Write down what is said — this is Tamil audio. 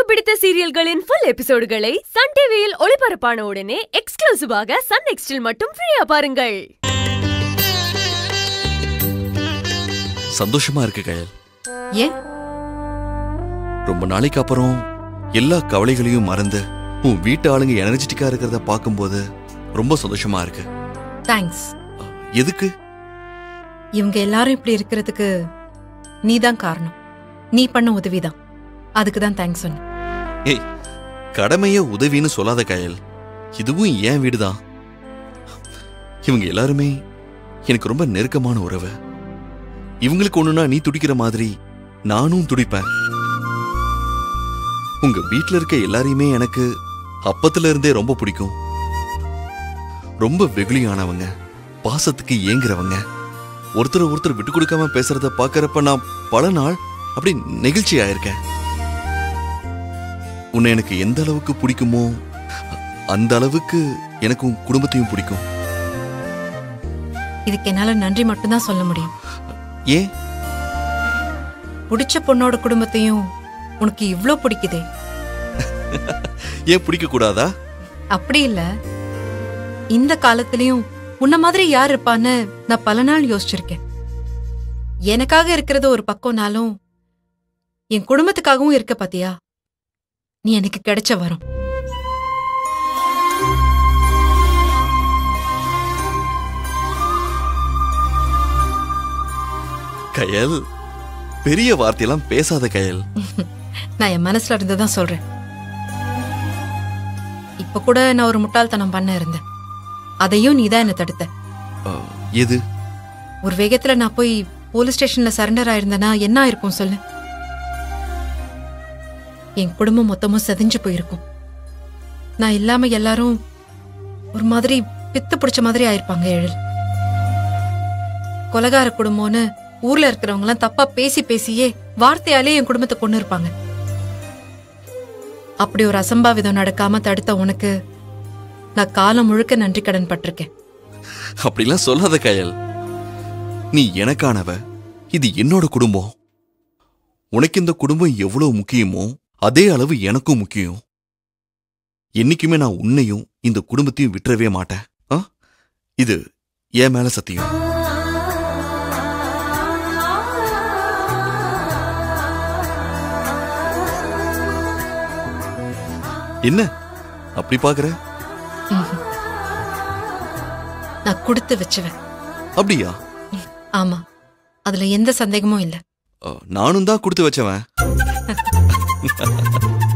பிடித்த சீரியல்களின் ஃபுல் எபிசோடுகளை சன் டிவியில் ஒளிபரப்பான உடனே எக்ஸ்க்ளூசிவாக சன் நெக்ஸ்டில் மட்டும் ஃப்ரீயா பாருங்கள் சந்தோஷமா இருக்கு கயல் ஏன் ரொம்ப நாளைக்கு அப்புறம் எல்லா கவலைகளையும் மறந்து உன் வீட்டு ஆளுங்க எனர்ஜெட்டிக்கா இருக்கிறத பார்க்கும்போது ரொம்ப சந்தோஷமா இருக்கு தேங்க்ஸ் எதுக்கு இவங்க எல்லாரும் இப்படி இருக்கிறதுக்கு நீதான் காரணம் நீ பண்ண உதவிதான் அதுக்கு தான் தேங்க்ஸ் சொன்னேன் ஏய் கடமைய உதவின்னு சொல்லாத கயல் இதுவும் என் வீடுதான் இவங்க எல்லாருமே எனக்கு ரொம்ப நெருக்கமான உறவு இவங்களுக்கு ஒண்ணுனா நீ துடிக்கிற மாதிரி நானும் துடிப்பேன் உங்க வீட்ல இருக்க எல்லாரையுமே எனக்கு அப்பத்துல இருந்தே ரொம்ப பிடிக்கும் ரொம்ப வெகுளியானவங்க பாசத்துக்கு ஏங்குறவங்க ஒருத்தர் ஒருத்தர் விட்டு கொடுக்காம பேசுறத பாக்குறப்ப நான் பல நாள் அப்படி நெகிழ்ச்சி ஆயிருக்கேன் உன்னை எனக்கு எந்த அளவுக்கு பிடிக்குமோ அந்த அளவுக்கு எனக்கு உன் குடும்பத்தையும் பிடிக்கும் இதுக்கு என்னால நன்றி மட்டும்தான் சொல்ல முடியும் ஏன் பிடிச்ச பொண்ணோட குடும்பத்தையும் உனக்கு இவ்ளோ பிடிக்குதே ஏன் பிடிக்க கூடாதா அப்படி இல்ல இந்த காலத்திலயும் உன்ன மாதிரி யார் இருப்பான்னு நான் பல நாள் யோசிச்சிருக்கேன் எனக்காக இருக்கிறது ஒரு பக்கம்னாலும் என் குடும்பத்துக்காகவும் இருக்க பாத்தியா நீ எனக்கு கிடைச்ச வரம் கயல் பெரிய வார்த்தையெல்லாம் பேசாத கயல் நான் என் மனசுல இருந்துதான் சொல்றேன் இப்ப கூட நான் ஒரு முட்டாள்தனம் பண்ண இருந்தேன் அதையும் நீதான் என்ன தடுத்த ஆ, எது ஒரு வேகத்துல நான் போய் போலீஸ் ஸ்டேஷன்ல சரண்டர் ஆயிருந்தேனா என்ன ஆயிருக்கும் சொல்லு என் குடும்பம் மொத்தமும் செதிஞ்சு போயிருக்கும் நான் இல்லாம எல்லாரும் ஒரு மாதிரி பித்து பிடிச்ச மாதிரி ஆயிருப்பாங்க எழில் கொலகார குடும்பம்னு ஊர்ல இருக்கிறவங்க எல்லாம் தப்பா பேசி பேசியே வார்த்தையாலே என் குடும்பத்தை கொண்டு இருப்பாங்க அப்படி ஒரு அசம்பாவிதம் நடக்காம தடுத்த உனக்கு நான் காலம் முழுக்க நன்றி கடன் பட்டிருக்கேன் அப்படிலாம் சொல்லாத கயல் நீ எனக்கானவ இது என்னோட குடும்பம் உனக்கு இந்த குடும்பம் எவ்வளவு முக்கியமோ அதே அளவு எனக்கும் முக்கியம் என்னைக்குமே நான் உன்னையும் இந்த குடும்பத்தையும் விட்டுறவே மாட்டேன் ஆ? இது என் மேல சத்தியம் என்ன அப்படி பாக்குற ம்ஹும். நான் கொடுத்து வச்சுவேன் அப்படியா ஆமா அதுல எந்த சந்தேகமும் இல்ல அ, நானும் தான் கொடுத்து வச்சவன்